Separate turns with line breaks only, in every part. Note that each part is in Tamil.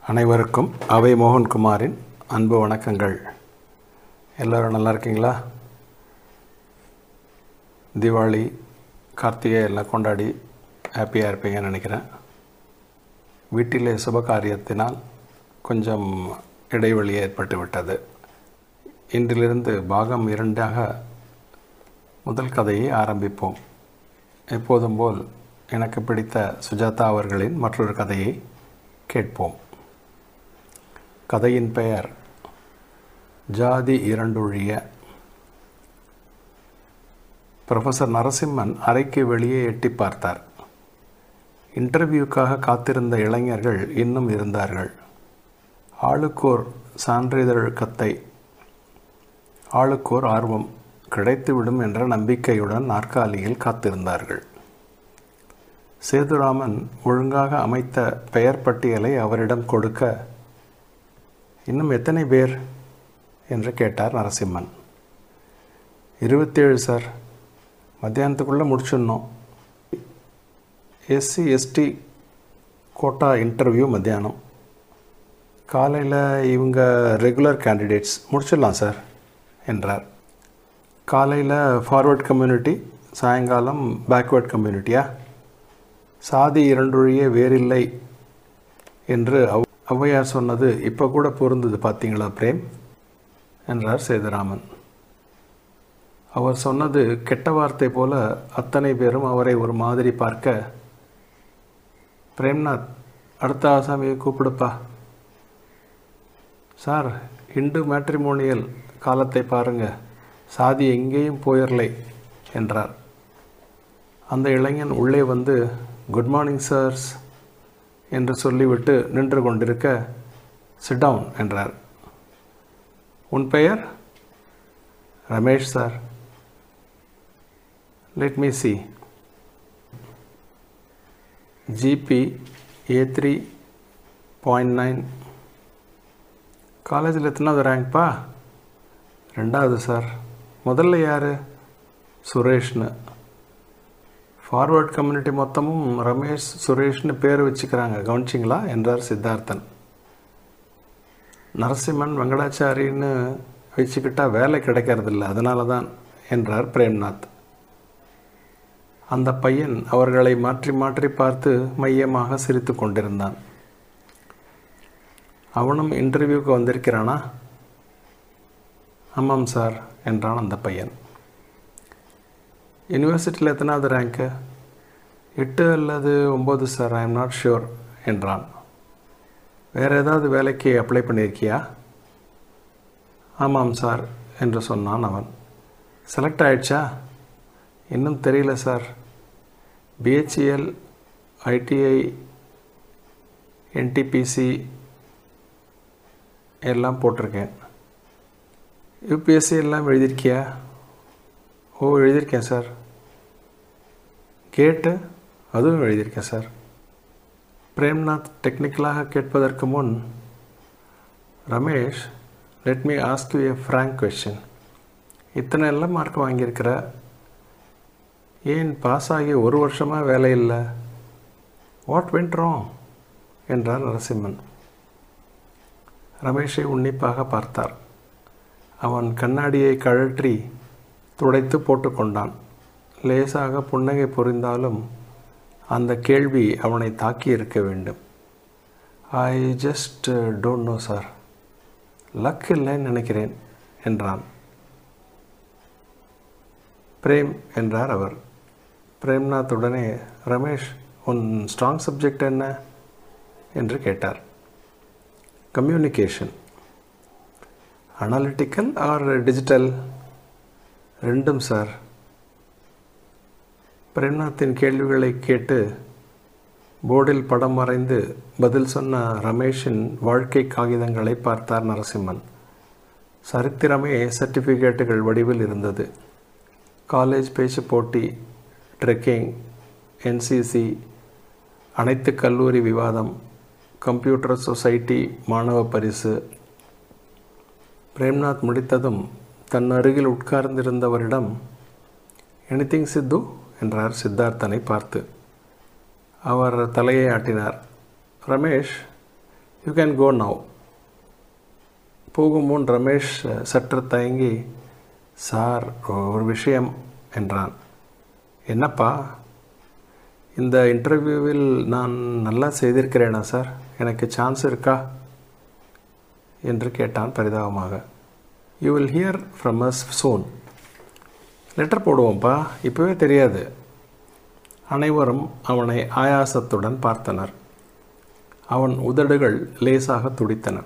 அனைவருக்கும் அவை மோகன்குமாரின் அன்பு வணக்கங்கள் எல்லோரும் நல்லா இருக்கீங்களா தீபாவளி கார்த்திகை எல்லாம் கொண்டாடி ஹாப்பியாக இருப்பீங்கன்னு நினைக்கிறேன் வீட்டிலே சுப காரியத்தினால் கொஞ்சம் இடைவெளி ஏற்பட்டு விட்டது இன்றிலிருந்து பாகம் இரண்டாக முதல் கதையை ஆரம்பிப்போம் எப்போதும் போல் எனக்கு பிடித்த சுஜாதா அவர்களின் மற்றொரு கதையை கேட்போம் கதையின் பெயர் ஜாதி இரண்டொழிய ப்ரொஃபஸர் நரசிம்மன் அறைக்கு வெளியே எட்டி பார்த்தார் இன்டர்வியூக்காக காத்திருந்த இளைஞர்கள் இன்னும் இருந்தார்கள் ஆளுக்கோர் சான்றிதழ் கத்தை ஆளுக்கோர் ஆர்வம் கிடைத்துவிடும் என்ற நம்பிக்கையுடன் நாற்காலியில் காத்திருந்தார்கள் சேதுராமன் ஒழுங்காக அமைத்த பெயர் பட்டியலை அவரிடம் கொடுக்க இன்னும் எத்தனை பேர் என்று கேட்டார் நரசிம்மன் இருபத்தேழு சார் மத்தியானத்துக்குள்ளே முடிச்சிடணும் எஸ்சி எஸ்டி கோட்டா இன்டர்வியூ மத்தியானம் காலையில் இவங்க ரெகுலர் கேண்டிடேட்ஸ் முடிச்சிடலாம் சார் என்றார் காலையில் ஃபார்வர்ட் கம்யூனிட்டி சாயங்காலம் பேக்வேர்ட் கம்யூனிட்டியா சாதி இரண்டொழிய வேறில்லை என்று அவ் ஔவையார் சொன்னது இப்போ கூட பொருந்தது பார்த்தீங்களா பிரேம் என்றார் சேதுராமன் அவர் சொன்னது கெட்ட வார்த்தை போல அத்தனை பேரும் அவரை ஒரு மாதிரி பார்க்க பிரேம்நாத் அடுத்த ஆசாமியை கூப்பிடுப்பா சார் இந்து மேட்ரிமோனியல் காலத்தை பாருங்க சாதி எங்கேயும் போயிரலை என்றார் அந்த இளைஞன் உள்ளே வந்து குட் மார்னிங் சார்ஸ் என்று சொல்லிவிட்டு நின்று கொண்டிருக்க சிட்டவுன் என்றார் உன் பெயர் Ramesh sir let me C GP A three point nine காலேஜில் எத்தனாவது ரேங்க்ப்பா ரெண்டாவது சார் முதல்ல யார் சுரேஷ்னு ஃபார்வர்ட் கம்யூனிட்டி மொத்தமும் ரமேஷ் சுரேஷ்னு பேர் வச்சுக்கிறாங்க கவனிச்சிங்களா என்றார் சித்தார்த்தன் நரசிம்மன் வெங்கடாச்சாரின்னு வச்சுக்கிட்டா வேலை கிடைக்கிறதில்ல அதனால தான் என்றார் பிரேம்நாத் அந்த பையன் அவர்களை மாற்றி மாற்றி பார்த்து மையமாக சிரித்து கொண்டிருந்தான் அவனும் இன்டர்வியூக்கு வந்திருக்கிறானா ஆமாம் சார் என்றான் அந்த பையன் யூனிவர்சிட்டியில் எத்தனாவது ரேங்க்கு எட்டு அல்லது ஒம்பது sir I am not sure என்றான் வேறு ஏதாவது வேலைக்கு அப்ளை பண்ணியிருக்கியா ஆமாம் சார் என்று சொன்னான் அவன் செலக்ட் ஆயிடுச்சா இன்னும் தெரியல சார் பிஹெச்இஎல் ஐடிஐ என்டிபிசி எல்லாம் போட்டிருக்கேன் யூபிஎஸ்சி எல்லாம் எழுதியிருக்கியா ஓ எழுதியிருக்கேன் சார் கேட்டு அதுவும் எழுதியிருக்கேன் சார் பிரேம்நாத் டெக்னிக்கலாக கேட்பதற்கு முன் Ramesh let me ask you a frank question இத்தனை எல்லாம் மார்க் வாங்கியிருக்கிற ஏன் பாஸ் ஆகி ஒரு வருஷமாக வேலை இல்லை வாட் வென்ட் ராங் என்றார் நரசிம்மன் ரமேஷை உன்னிப்பாக பார்த்தார் அவன் கண்ணாடியை கழற்றி துடைத்து போட்டுக்கொண்டான் லேசாக புன்னகை புரிந்தாலும் அந்த கேள்வி அவனை தாக்கி இருக்க வேண்டும் I just don't know sir luck இல்லைன்னு நினைக்கிறேன் என்றான் பிரேம் என்றார் அவர் பிரேம்நாத் உடனே ரமேஷ் உன் ஸ்ட்ராங் சப்ஜெக்ட் என்ன என்று கேட்டார் கம்யூனிகேஷன் அனாலிட்டிக்கல் ஆர் டிஜிட்டல் ரெண்டும் சார் பிரேம்நாத்தின் கேள்விகளை கேட்டு போர்டில் படம் வரைந்து பதில் சொன்ன ரமேஷின் வாழ்க்கை காகிதங்களை பார்த்தார் நரசிம்மன் சரித்திரமே சர்டிஃபிகேட்டுகள் வடிவில் இருந்தது காலேஜ் பேச்சு போட்டி ட்ரெக்கிங் என்சிசி அனைத்து கல்லூரி விவாதம் கம்ப்யூட்டர் சொசைட்டி மாணவ பரிசு பிரேம்நாத் முடித்ததும் தன் அருகில் உட்கார்ந்திருந்தவரிடம் எனிதிங் சித்து என்றார் சித்தார்த்தனை பார்த்து அவர் தலையை ஆட்டினார் Ramesh you can go now போகும் முன் ரமேஷ் சற்று தயங்கி சார் ஒரு விஷயம் என்றான் என்னப்பா இந்த இன்டர்வியூவில் நான் நல்லா செய்திருக்கிறேனா சார் எனக்கு சான்ஸ் இருக்கா என்று கேட்டான் பரிதாபமாக you will hear from us soon letter போடுவோம்ப்பா இப்போவே தெரியாது அனைவரும் அவனை ஆயாசத்துடன் பார்த்தனர் அவன் உதடுகள் லேசாக துடித்தன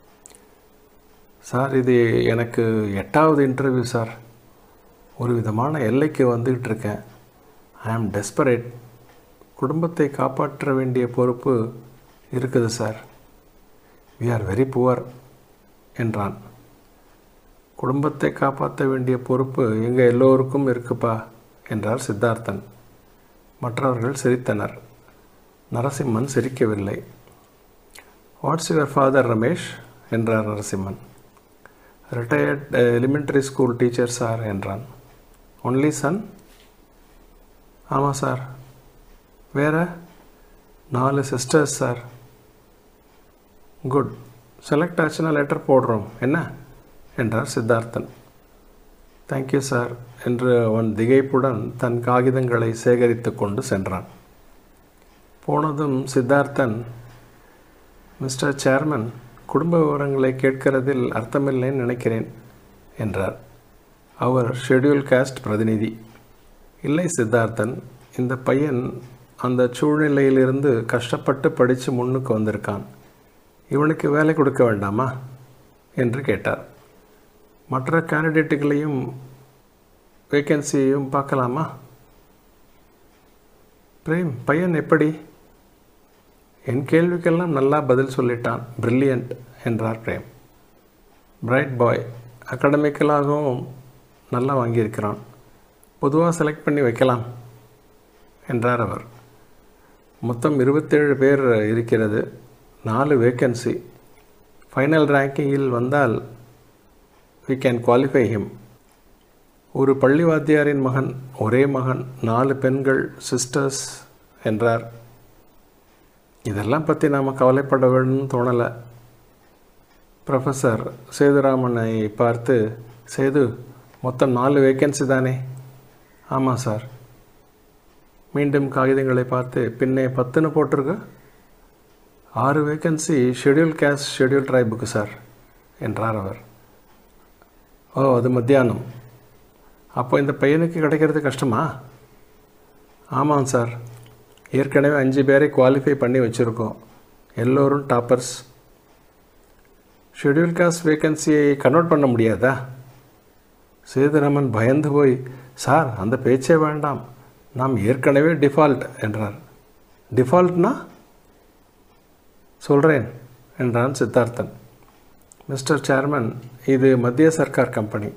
சார் இது எனக்கு எட்டாவது இன்டர்வியூ சார் ஒரு விதமான எல்லைக்கு வந்துக்கிட்டு இருக்கேன் ஐ ஆம் டெஸ்பரேட் குடும்பத்தை காப்பாற்ற வேண்டிய பொறுப்பு இருக்குது sir we are very poor என்றான் குடும்பத்தை காப்பாற்ற வேண்டிய பொறுப்பு எங்கள் எல்லோருக்கும் இருக்குப்பா என்றார் சித்தார்த்தன் மற்றவர்கள் சிரித்தனர் நரசிம்மன் சிரிக்கவில்லை வாட்ஸ் யுவர் ஃபாதர் ரமேஷ் என்றார் Narasimhan retired elementary school teacher sir என்றான் ஒன்லி சன் ஆமாம் சார் வேற நாலு சிஸ்டர்ஸ் சார் குட் செலக்ட் ஆச்சுன்னா லெட்டர் போடுறோம் என்ன என்றார் சித்தார்த்தன் தேங்க்யூ சார் என்று அவன் திகைப்புடன் தன் காகிதங்களை சேகரித்து கொண்டு சென்றான் போனதும் சித்தார்த்தன் மிஸ்டர் சேர்மன் குடும்ப விவரங்களை கேட்கிறதில் அர்த்தமில்லைன்னு நினைக்கிறேன் என்றார் அவர் ஷெட்யூல் காஸ்ட் பிரதிநிதி இல்லை சித்தார்த்தன் இந்த பையன் அந்த சூழ்நிலையிலிருந்து கஷ்டப்பட்டு படித்து முன்னுக்கு வந்திருக்கான் இவனுக்கு வேலை கொடுக்க வேண்டாமா என்று கேட்டார் மற்ற கேண்டிடேட்டுகளையும் வேக்கன்சியையும் பார்க்கலாமா பிரேம் பையன் எப்படி என் கேள்விக்கெல்லாம் நல்லா பதில் சொல்லிட்டான் பிரில்லியண்ட் என்றார் பிரேம் பிரைட் பாய் அகடமிக்கலாகவும் நல்லா வாங்கியிருக்கிறான் பொதுவாக செலக்ட் பண்ணி வைக்கலாம் என்றார் அவர் மொத்தம் இருபத்தேழு பேர் இருக்கிறது நாலு வேக்கன்சி ஃபைனல் ரேங்கிங்கில் வந்தால் வி கேன் குவாலிஃபை ஹிம் ஒரு பள்ளி வாத்தியாரின் மகன் ஒரே மகன் நாலு பெண்கள் சிஸ்டர்ஸ் என்றார் இதெல்லாம் பற்றி நாம் கவலைப்பட வேணும்னு தோணலை ப்ரொஃபஸர் சேதுராமனை பார்த்து சேது மொத்தம் நாலு வேக்கன்சி தானே ஆமாம் சார் மீண்டும் காகிதங்களை பார்த்து பின்னே பத்துன்னு போட்டிருக்கு ஆறு வேக்கன்சி ஷெட்யூல் கேஸ்ட் ஷெட்யூல் ட்ரைபுக்கு சார் என்றார் அவர் ஓ அது மத்தியானம் அப்போ இந்த பையனுக்கு கிடைக்கிறது கஷ்டமா ஆமாம் சார் ஏற்கனவே அஞ்சு பேரை குவாலிஃபை பண்ணி வச்சுருக்கோம் எல்லோரும் டாப்பர்ஸ் ஷெட்யூல் காஸ்ட் வேக்கன்சியை கன்வெர்ட் பண்ண முடியாதா சேதுராமன் பயந்து போய் சார் அந்த பேச்சே வேண்டாம் நாம் ஏற்கனவே டிஃபால்ட் என்றார் டிஃபால்ட்னா சொல்கிறேன் என்றான் சித்தார்த்தன் மிஸ்டர் சேர்மன் இது மத்திய சர்க்கார் கம்பெனி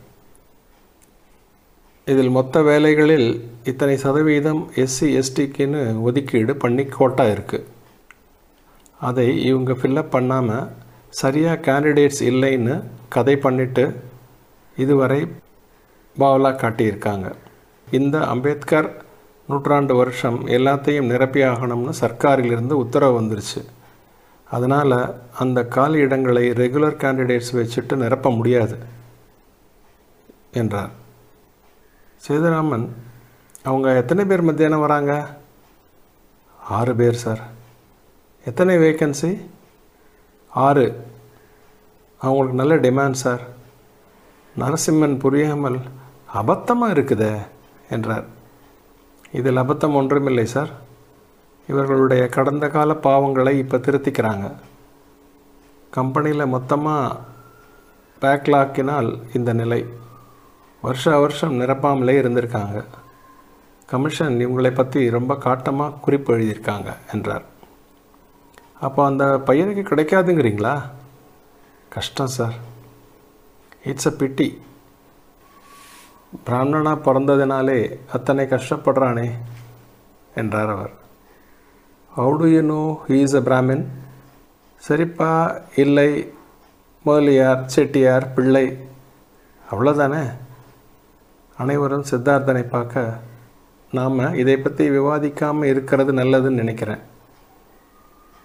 இதில் மொத்த வேலைகளில் இத்தனை சதவீதம் எஸ்சி எஸ்டிக்குன்னு ஒதுக்கீடு பண்ணி கோட்டா இருக்குது அதை இவங்க ஃபில்லப் பண்ணாமல் சரியாக கேண்டிடேட்ஸ் இல்லைன்னு கதை பண்ணிட்டு இதுவரை பாவலா காட்டியிருக்காங்க இந்த அம்பேத்கர் நூற்றாண்டு வருஷம் எல்லாத்தையும் நிரப்பி ஆகணும்னு சர்க்காரிலிருந்து உத்தரவு வந்துருச்சு அதனால் அந்த காலி இடங்களை ரெகுலர் கேண்டிடேட்ஸ் வச்சுட்டு நிரப்ப முடியாது என்றார் சேதுராமன் அவங்க எத்தனை பேர் மத்தியானம் வராங்க ஆறு பேர் சார் எத்தனை வேக்கன்சி ஆறு அவங்களுக்கு நல்ல டிமாண்ட் சார் நரசிம்மன் புரியாமல் அபத்தமாக இருக்குதே என்றார் இதில் அபத்தம் ஒன்றுமில்லை சார் இவர்களுடைய கடந்த கால பாவங்களை இப்போ திருத்திக்கிறாங்க கம்பெனியில் மொத்தமாக பேக்லாக்கினால் இந்த நிலை வருஷ வருஷம் நிரப்பாமலே இருந்திருக்காங்க கமிஷன் இவங்களை பற்றி ரொம்ப காட்டமாக குறிப்பு எழுதியிருக்காங்க என்றார் அப்போ அந்த பையனுக்கு கிடைக்காதுங்கிறீங்களா கஷ்டம் சார் இட்ஸ் அ பிட்டி பிராமணனாக பிறந்ததினாலே அத்தனை கஷ்டப்படுறானே என்றார் அவர் how do you know he is a Brahmin சரிப்பா இல்லை முதலியார் செட்டியார் பிள்ளை அவ்வளோதானே அனைவரும் சித்தார்த்தனை பார்க்க நாம் இதை பற்றி விவாதிக்காமல் இருக்கிறது நல்லதுன்னு நினைக்கிறேன்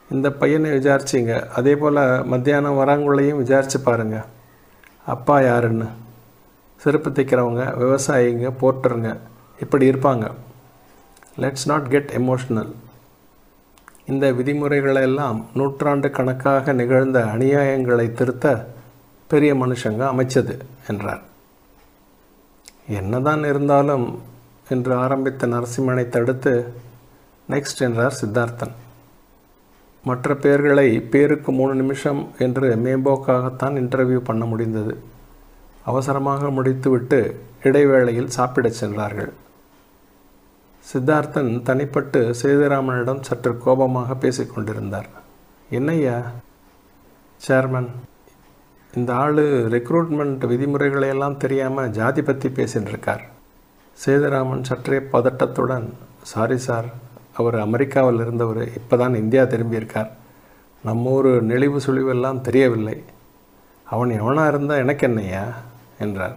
இந்த பையனை விசாரிச்சிங்க அதே போல் மத்தியானம் வராங்குள்ளையும் விசாரித்து பாருங்கள் அப்பா யாருன்னு செருப்பு தைக்கிறவங்க விவசாயிங்க போர்ட்டருங்க இப்படி இருப்பாங்க லெட்ஸ் நாட் கெட் எமோஷ்னல் இந்த விதிமுறைகளை எல்லாம் நூற்றாண்டு கணக்காக நிகழ்ந்த அநியாயங்களை திருத்த பெரிய மனுஷங்க அமைச்சது என்றார் என்னதான் இருந்தாலும் என்று ஆரம்பித்த நரசிம்மனை தடுத்து நெக்ஸ்ட் என்றார் சித்தார்த்தன் மற்ற பேர்களை பேருக்கு மூணு நிமிஷம் என்று மேம்போக்காகத்தான் இன்டர்வியூ பண்ண முடிந்தது அவசரமாக முடித்துவிட்டு இடைவேளையில் சாப்பிடச் சென்றார்கள் சித்தார்த்தன் தனிப்பட்டு சேதுராமனிடம் சற்று கோபமாக பேசிக்கொண்டிருந்தார் என்னையா சேர்மன் இந்த ஆள் ரெக்ரூட்மெண்ட் விதிமுறைகளை எல்லாம் தெரியாமல் ஜாதி பற்றி பேசின்னு இருக்கார் சேதுராமன் சற்றே பதட்டத்துடன் சாரி சார் அவர் அமெரிக்காவில் இருந்தவர் இப்போ தான் இந்தியா திரும்பியிருக்கார் நம்ம ஊர் நெளிவு சுழிவெல்லாம் தெரியவில்லை அவன் எவனாக இருந்தால் எனக்கு என்னையா என்றார்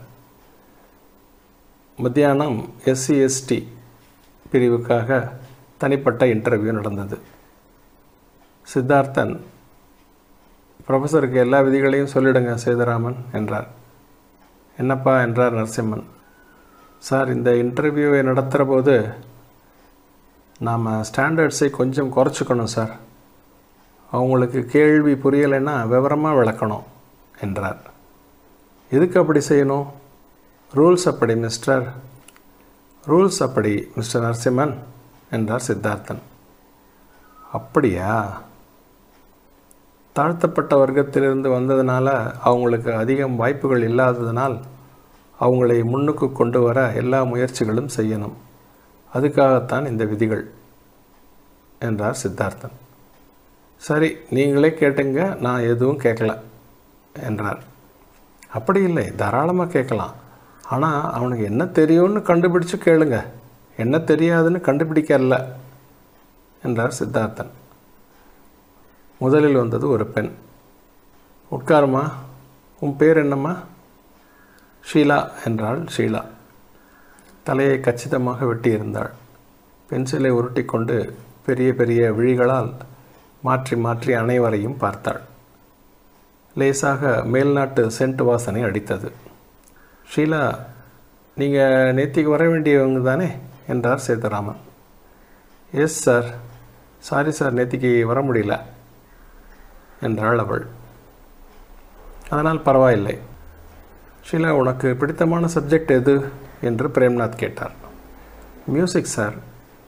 மத்தியானம் எஸ்சி எஸ்டி பிரிவுக்காக தனிப்பட்ட இன்டர்வியூ நடந்தது சித்தார்த்தன் ப்ரொஃபஸருக்கு எல்லா விதிகளையும் சொல்லிடுங்க சேதுராமன் என்றார் என்னப்பா என்றார் நரசிம்மன் சார் இந்த இன்டர்வியூவை நடத்துகிற போது நாம் ஸ்டாண்டர்ட்ஸை கொஞ்சம் குறைச்சிக்கணும் சார் அவங்களுக்கு கேள்வி புரியலைன்னா விவரமாக விளக்கணும் என்றார் எதுக்கு அப்படி செய்யணும் ரூல்ஸ் அப்படி மிஸ்டர் ரூல்ஸ் அப்படி மிஸ்டர் நரசிம்மன் என்றார் சித்தார்த்தன் அப்படியா தாழ்த்தப்பட்ட வர்க்கத்திலிருந்து வந்ததுனால அவங்களுக்கு அதிகம் வாய்ப்புகள் இல்லாததுனால் அவங்களை முன்னுக்கு கொண்டு வர எல்லா முயற்சிகளும் செய்யணும் அதுக்காகத்தான் இந்த விதிகள் என்றார் சித்தார்த்தன் சரி நீங்களே கேட்டுங்க நான் எதுவும் கேட்கல என்றார் அப்படி இல்லை தாராளமாக கேட்கலாம் ஆனால் அவனுக்கு என்ன தெரியும்னு கண்டுபிடிச்சு கேளுங்க என்ன தெரியாதுன்னு கண்டுபிடிக்கல என்றார் சித்தார்த்தன் முதலில் வந்தது ஒரு பெண் உட்காருமா உன் பேர் என்னம்மா ஷீலா என்றாள் ஷீலா தலையை கச்சிதமாக வெட்டியிருந்தாள் பென்சிலை உருட்டி கொண்டு பெரிய பெரிய விழிகளால் மாற்றி மாற்றி அனைவரையும் பார்த்தாள் லேசாக மேல்நாட்டு சென்ட் வாசனை அடித்தது ஷீலா நீங்கள் நேத்திக்கு வர வேண்டியவங்க தானே என்றார் Sethuraman yes sir sorry sir நேத்திக்கு வர முடியல என்றாள் அவள் அதனால் பரவாயில்லை ஷீலா உனக்கு பிடித்தமான சப்ஜெக்ட் எது என்று பிரேம்நாத் கேட்டார் மியூசிக் சார்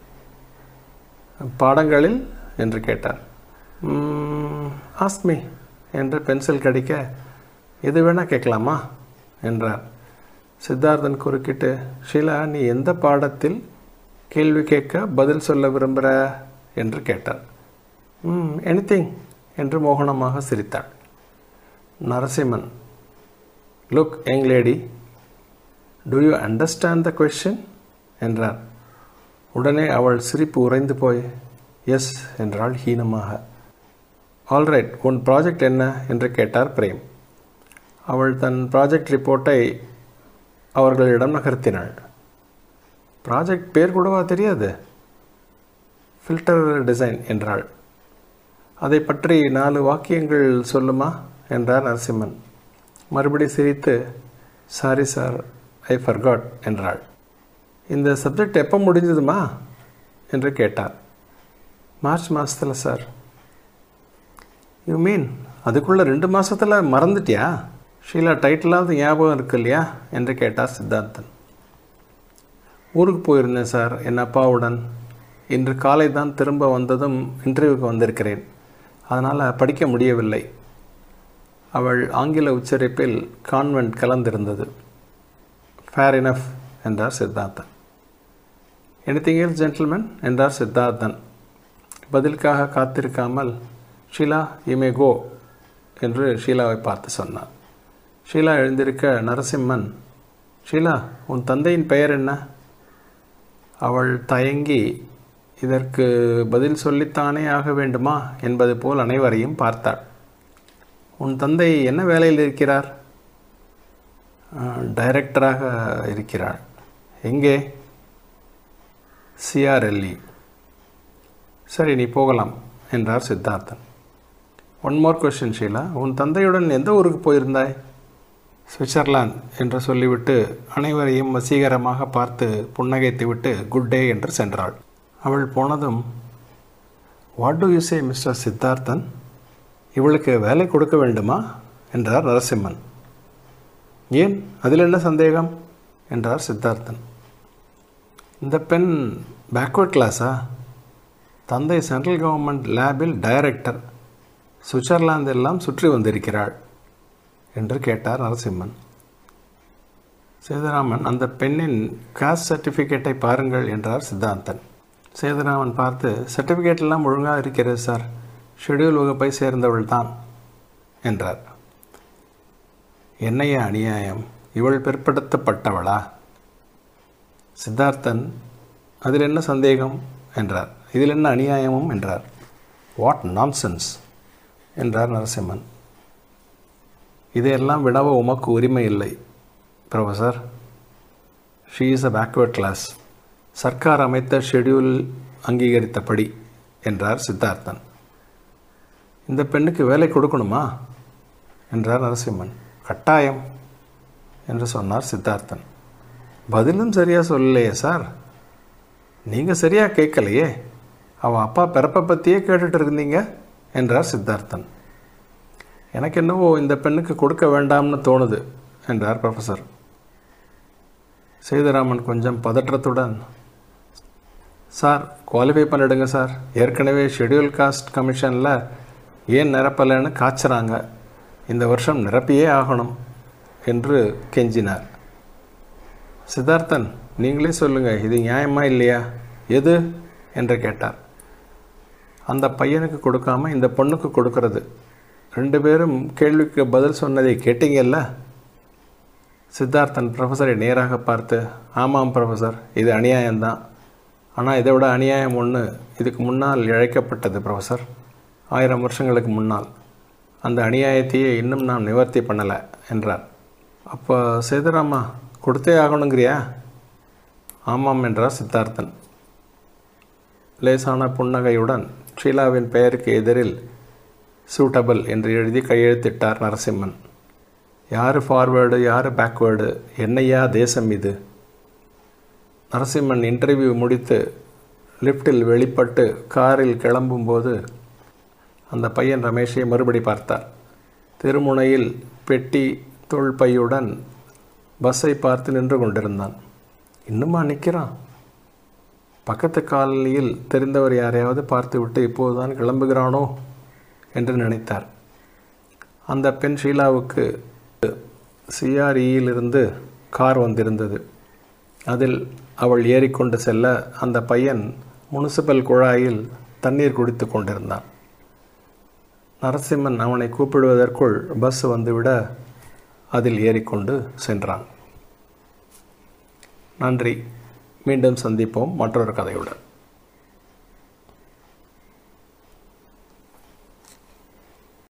பாடங்களில் என்று கேட்டார் ஆஸ்மி என்று பென்சில் கடிக்க எது வேணால் கேட்கலாமா என்றார் சித்தார்த்தன் குறுக்கிட்டு ஷீலா நீ எந்த பாடத்தில் கேள்வி கேட்க பதில் சொல்ல விரும்புகிற என்று கேட்டார் ம் எனிதிங் என்று மோகனமாக சிரித்தாள் Narasimhan look young lady do you understand the question என்றார் உடனே அவள் சிரிப்பு உறைந்து போய் எஸ் என்றாள் ஹீனமாக ஆல்ரைட் உன் ப்ராஜெக்ட் என்ன என்று கேட்டார் பிரேம் அவள் தன் ப்ராஜெக்ட் ரிப்போர்ட்டை அவர்களிடம் நகர்த்தினாள் ப்ராஜெக்ட் பேர் கூடவா தெரியாது ஃபில்டர் டிசைன் என்றாள் அதை பற்றி நாலு வாக்கியங்கள் சொல்லுமா என்றார் நரசிம்மன் மறுபடி சிரித்து சாரி சார் ஐ ஃபர்காட் என்றாள் இந்த சப்ஜெக்ட் எப்போ முடிஞ்சதுமா என்று கேட்டார் மார்ச் மாதத்தில் சார் யூ மீன் அதுக்குள்ளே ரெண்டு மாதத்தில் மறந்துட்டியா ஷீலா டைட்டிலாவது ஞாபகம் இருக்கு இல்லையா என்று கேட்டார் சித்தார்த்தன் ஊருக்கு போயிருந்தேன் சார் என் அப்பாவுடன் இன்று காலை தான் திரும்ப வந்ததும் இன்டர்வியூக்கு வந்திருக்கிறேன் அதனால் படிக்க முடியவில்லை அவள் ஆங்கில உச்சரிப்பில் கான்வென்ட் கலந்திருந்தது ஃபேர் இனஃப் என்றார் சித்தார்த்தன் எனிதிங் எல்ஸ் ஜென்டில்மேன் என்றார் சித்தார்த்தன் பதிலுக்காக காத்திருக்காமல் ஷீலா இமே கோ என்று ஷீலாவை பார்த்து சொன்னார் ஷீலா எழுந்திருக்க நரசிம்மன் ஷீலா உன் தந்தையின் பெயர் என்ன அவள் தயங்கி இதற்கு பதில் சொல்லித்தானே ஆக வேண்டுமா என்பது போல் அனைவரையும் பார்த்தாள் உன் தந்தை என்ன வேலையில் இருக்கிறார் டைரக்டராக இருக்கிறாள் எங்கே சிஆர்எல்இ சரி நீ போகலாம் என்றார் Siddharthan one more question Sheela உன் தந்தையுடன் எந்த ஊருக்கு போயிருந்தாய் சுவிட்சர்லாந்து என்று சொல்லிவிட்டு அனைவரையும் வசீகரமாக பார்த்து புன்னகைத்துவிட்டு குட் டே என்று சென்றாள் அவள் போனதும் what do you say mister Siddharthan இவளுக்கு வேலை கொடுக்க வேண்டுமா என்றார் நரசிம்மன் ஏன் அதில் என்ன சந்தேகம் என்றார் சித்தார்த்தன் இந்த பெண் பேக்வர்ட் கிளாஸா தந்தை சென்ட்ரல் கவர்மெண்ட் லேபில் டைரக்டர் சுவிட்சர்லாந்து எல்லாம் சுற்றி வந்திருக்கிறாள் என்று கேட்டார் நரசிம்மன் சேதுராமன் அந்த பெண்ணின் காஸ்ட் சர்டிஃபிகேட்டை பாருங்கள் என்றார் சித்தாந்தன் சேதுராமன் பார்த்து சர்டிஃபிகேட் எல்லாம் ஒழுங்காக இருக்கிறது சார் ஷெட்யூல் வகுப்பை சேர்ந்தவள் தான் என்றார் என்னைய அநியாயம் இவள் பிற்படுத்தப்பட்டவளா சித்தார்த்தன் அதில் என்ன சந்தேகம் என்றார் இதில் என்ன அநியாயமும் என்றார் வாட் நான்சென்ஸ் என்றார் நரசிம்மன் இதையெல்லாம் விடவ உமக்கு உரிமை இல்லை professor she is a backward class சர்க்கார் அமைத்த ஷெட்யூல் அங்கீகரித்தபடி என்றார் சித்தார்த்தன் இந்த பெண்ணுக்கு வேலை கொடுக்கணுமா என்றார் நரசிம்மன் கட்டாயம் என்று சொன்னார் சித்தார்த்தன் பதிலும் சரியாக சொல்லலையே சார் நீங்கள் சரியாக கேட்கலையே அவன் அப்பா பிறப்பை பற்றியே கேட்டுட்டு இருந்தீங்க என்றார் சித்தார்த்தன் எனக்கு என்னவோ இந்த பெண்ணுக்கு கொடுக்க வேண்டாம்னு தோணுது என்றார் ப்ரொஃபஸர் சேதுராமன் கொஞ்சம் பதற்றத்துடன் சார் குவாலிஃபை பண்ணிடுங்க சார் ஏற்கனவே ஷெட்யூல் காஸ்ட் கமிஷனில் ஏன் நிரப்பலைன்னு காய்ச்சறாங்க இந்த வருஷம் நிரப்பியே ஆகணும் என்று கெஞ்சினார் சித்தார்த்தன் நீங்களே சொல்லுங்கள் இது நியாயமா இல்லையா எது என்று கேட்டார் அந்த பையனுக்கு கொடுக்காம இந்த பொண்ணுக்கு கொடுக்கறது ரெண்டு பேரும் கேள்விக்கு பதில் சொன்னதை கேட்டீங்கல்ல சித்தார்த்தன் ப்ரொஃபஸரை நேராக பார்த்து ஆமாம் ப்ரொஃபஸர் இது அநியாயம்தான் ஆனால் இதை விட அநியாயம் ஒன்று இதுக்கு முன்னால் இழைக்கப்பட்டது ப்ரொஃபஸர் ஆயிரம் வருஷங்களுக்கு முன்னால் அந்த அநியாயத்தையே இன்னும் நான் நிவர்த்தி பண்ணலை என்றார் அப்போ சேதுராமா கொடுத்தே ஆகணுங்கிறியா ஆமாம் என்றார் சித்தார்த்தன் லேசான புன்னகையுடன் ஷீலாவின் பெயருக்கு எதிரில் சூட்டபிள் என்று எழுதி கையெழுத்திட்டார் நரசிம்மன் யார் ஃபார்வேர்டு யார் பேக்வேர்டு என்னையா தேசம் இது நரசிம்மன் இன்டர்வியூ முடித்து லிஃப்டில் வெளிப்பட்டு காரில் கிளம்பும்போது அந்த பையன் ரமேஷை மறுபடி பார்த்தார் திருமுனையில் பெட்டி தோள்பையுடன் பஸ்ஸை பார்த்து நின்று கொண்டிருந்தான் இன்னுமா நிற்கிறான் பக்கத்து காலனியில் தெரிந்தவர் யாரையாவது பார்த்துவிட்டு இப்போதுதான் கிளம்புகிறானோ என்று நினைத்தார் அந்த பெண் ஷீலாவுக்கு சிஆர்இயிலிருந்து கார் வந்திருந்தது அதில் அவள் ஏறிக்கொண்டு செல்ல அந்த பையன் முனிசிபல் குழாயில் தண்ணீர் குடித்து கொண்டிருந்தான் நரசிம்மன் அவனை கூப்பிடுவதற்குள் பஸ் வந்துவிட அதில் ஏறிக்கொண்டு சென்றான் நன்றி மீண்டும் சந்திப்போம் மற்றொரு கதையுடன்